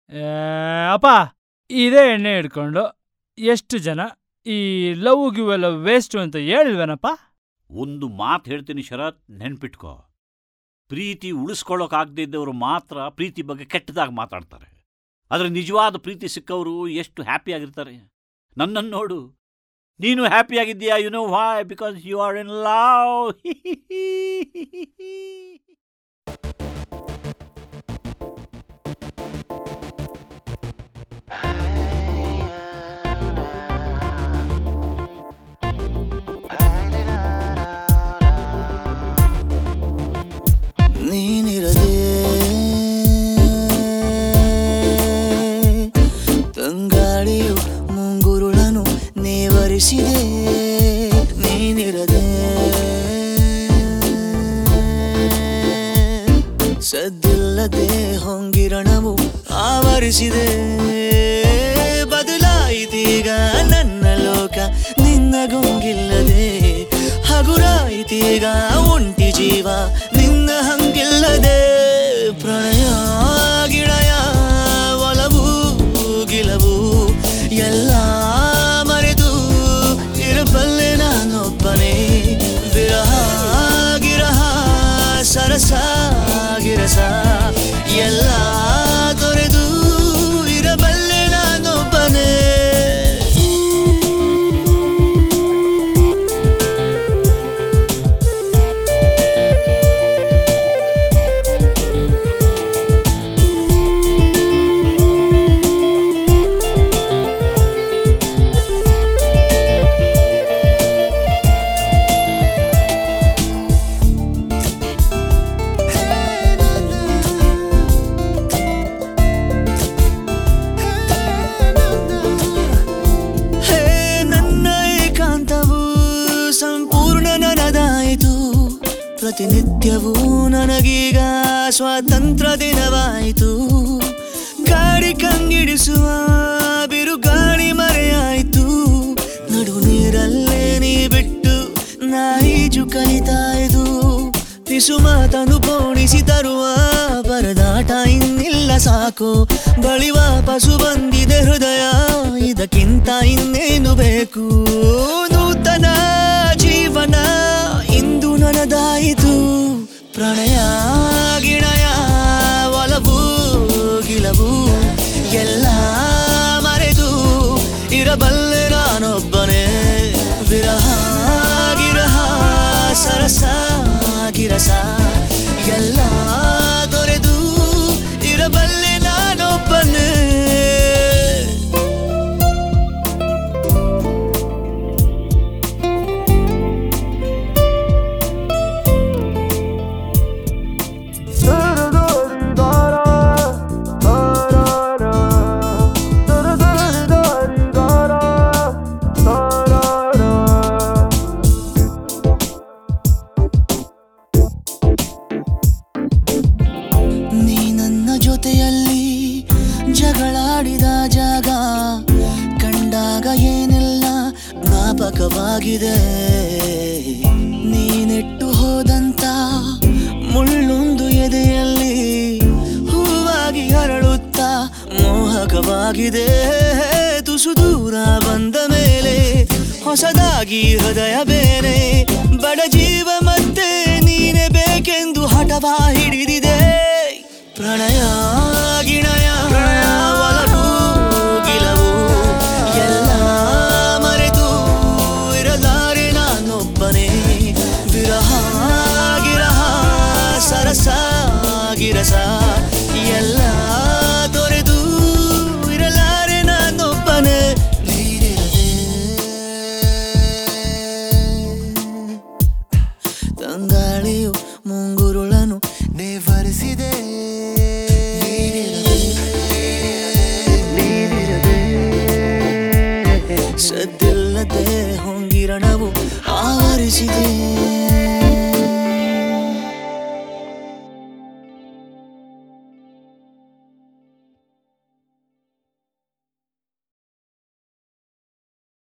ಏ, ಅಪ್ಪ ಇದೇ ಎಣ್ಣೆ ಹಿಡ್ಕೊಂಡು ಎಷ್ಟು ಜನ ಈ ಲವ್ ಗಿವ್ ಎಲ್ಲ ವೇಸ್ಟು ಅಂತ ಹೇಳಿಲ್ವೇನಪ್ಪ ಒಂದು ಮಾತು ಹೇಳ್ತೀನಿ ಶರತ್ ನೆನ್ಪಿಟ್ಕೋ ಪ್ರೀತಿ ಉಳಿಸ್ಕೊಳ್ಳೋಕಾಗದೇ ಇದ್ದವರು ಮಾತ್ರ ಪ್ರೀತಿ ಬಗ್ಗೆ ಕೆಟ್ಟದಾಗಿ ಮಾತಾಡ್ತಾರೆ ಆದರೆ ನಿಜವಾದ ಪ್ರೀತಿ ಸಿಕ್ಕವರು ಎಷ್ಟು ಹ್ಯಾಪಿಯಾಗಿರ್ತಾರೆ ನನ್ನನ್ನು ನೋಡು ನೀನು ಹ್ಯಾಪಿಯಾಗಿದ್ದೀಯಾ you know why because you are in love ನೀನಿರದೆ ತಂಗಾಳಿಯು ಮುಂಗುರುಳನು ನೇವರಿಸಿದೆ ನೀನಿರದೆ ಸದ್ದಿಲ್ಲದೆ ಹೊಂಗಿರಣವು ಆವರಿಸಿದೆ ಬದಲಾಯಿತೀಗ ನನ್ನ ಲೋಕ ನಿನ್ನ ಗೊಂಗಿಲ್ಲದೆ ಹಗುರಾಯಿತೀಗ ಒಂಟಿ ಜೀವ ನಿನ್ನ ಹಂಗಿಲ್ಲದೆ ಪ್ರಣಯ ಗಿಣಯ ಒಲವು ಗಿಲವು ಎಲ್ಲ ಮರೆತು ಇರಬಲ್ಲೆ ನಾನೊಬ್ಬನೇ ವಿರಹ ಗಿರಹ ಸರಸ ಗಿರಸ ಎಲ್ಲ ತೊರೆದು ಇರಬಲ್ಲೆ ನಾನೊಬ್ಬನೇ ಹೇ ನನ್ನ ಏಕಾಂತವು ಸಂಪೂರ್ಣ ನನದಾಯಿತು ಪ್ರತಿನಿತ್ಯವೂ ನನಗೀಗ ಸ್ವಾತಂತ್ರ್ಯ ದಿನವಾಯಿತು ಗಾಡಿ ಕಂಗಿಡಿಸುವ ಬಿರುಗಾಳಿ ಮರೆಯಾಯಿತು ನಡು ನೀರಲ್ಲೇ ನೀ ಬಿಟ್ಟು ನಾ ಈಜು ಕಲಿತಾಯ್ದು ಪಿಸು ಮಾತನು ಪೋಣಿಸಿ ತರುವ ಪರದಾಟ ಇನ್ನಿಲ್ಲ ಸಾಕು ಬಳಿ ವಾಪಸು ಬಂದಿದೆ ಹೃದಯ ಇದಕ್ಕಿಂತ ಇನ್ನೇನು ಬೇಕು ನೂತನ ಜೀವನ ಇಂದು ನನದಾಯಿತು ಪ್ರಣಯ ಗಿಣಯ ಒಲವು ಗಿಲವು ಎಲ್ಲ ಮರೆತು ಇರಬಲ್ಲೆ ನಾನೊಬ್ಬನೇ ವಿರಹ ಗಿರಹ ಸರಸ ಗಿರಸ ಎಲ್ಲ ತೊರೆದು ಇರಬಲ್ಲೆ ನಾನೊಬ್ಬನೇ ನೀ ನನ್ನ ಜೊತೆಯಲ್ಲಿ ಜಗಳಾಡಿದ ಜಾಗ ಕಂಡಾಗ ಏನೆಲ್ಲ ಜ್ಞಾಪಕವಾಗಿದೆ ನೀನೆಟ್ಟು ಹೋದಂತ ಮುಳ್ಳೊಂದು ಎದೆಯಲ್ಲಿ ಹೂವಾಗಿ ಹರಳುತ್ತಾ ಮೋಹಕವಾಗಿದೆ ತುಸು ದೂರ ಬಂದ ಮೇಲೆ ಹೊಸದಾಗಿ ಹೃದಯ ಬೇರೆ ಬಡ ಜೀವ ಮತ್ತೆ ನೀನೆ ಬೇಕೆಂದು ಹಠವ ಹಿಡಿದಿದೆ ಪ್ರಣಯ ಗಿಣಯ ಒಲವು ಗಿಲವು ಎಲ್ಲ ಮರೆತು ಇರಲಾರೆ ನಾನೊಬ್ಬನೇ ವಿರಹ ಗಿರಹ ಸರಸ ಗಿರಸ ಎಲ್ಲ ತೊರೆದು ಇರಲಾರೆ ನಾನೊಬ್ಬನೇ ನೀರಿರದೆ ತಂಗಾಳಿಯು ಮುಂಗುರುಳನು ನೇವರಿಸಿದೆ ಸದ್ದಿಲ್ಲದೆ ಹೊಂಗಿರಣವು ಆವರಿಸಿದೆ